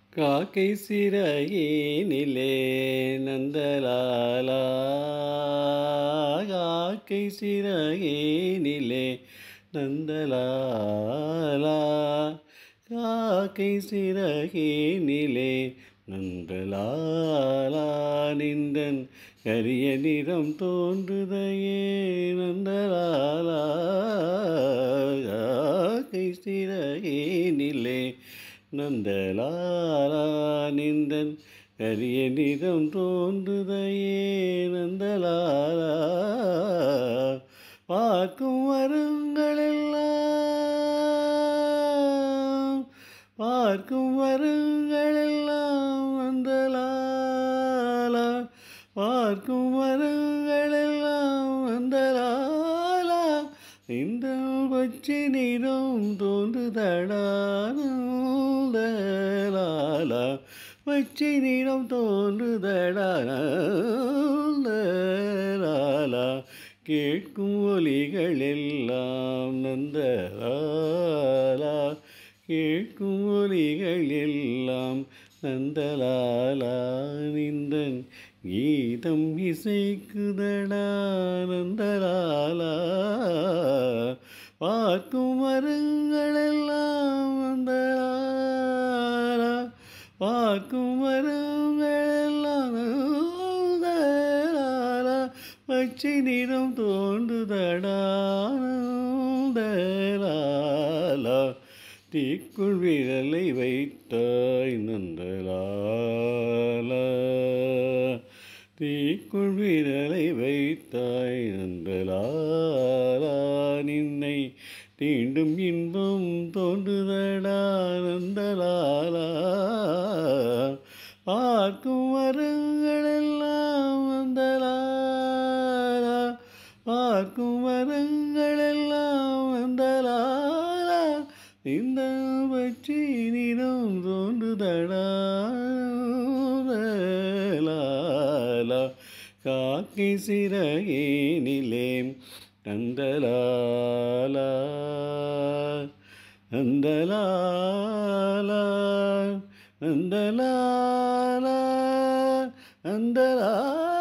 காக்கை சிறகினிலே நந்தலாலா காக்கை சிறகினிலே நந்தலாலா காக்கை சிறகினிலே நந்தலாலா நின்றன் கரிய நிறம் தோன்றுதையே நந்தலாலா காக்கை சிறகினிலே நந்தலாலா நின்றன் கரிய நிறம் தோன்றுதையே நந்தலாலா பார்க்கும் வருங்களெல்லாம் பார்க்கும் வருங்களெல்லாம் வந்தலாலா பார்க்கும் வருங்களெல்லாம் வந்தலாலா இந்த பச்சை நிறம் தோன்றுதடாலாலா பச்சை நிறம் தோன்றுதடாலாலா கேட்கும் ஒலிகள் எல்லாம் நந்தலாலா கேட்கும் ஒலிகள் எல்லாம் நந்தலாலா நின்றன் கீதம் இசைக்குதடா நந்தலாலா பார்க்கும் மரங்களெல்லாம் வந்தலாலா பார்க்கும் மரங்களெல்லாம் நந்தலாலா பச்சை நிறம் தோன்றுதடா நந்தலாலா தீக்குள் விரலை வைத்தாய் நந்தலாலா தீக்குள் விரலை வைத்தாய் நந்தலாலா நின்னை தீண்டும் இன்பம் தோன்றுதடா நந்தலாலா பார்க்கும் வரங்களெல்லாம் வந்தலாலா பார்க்கும் வரங்களெல்லாம் வந்தலாலா இந்த பச்சை நிறம் தோன்றுதடா லாலா காக்கை சிறகினிலே நந்தலாலா நந்தலாலா நந்தலாலா நந்தலாலா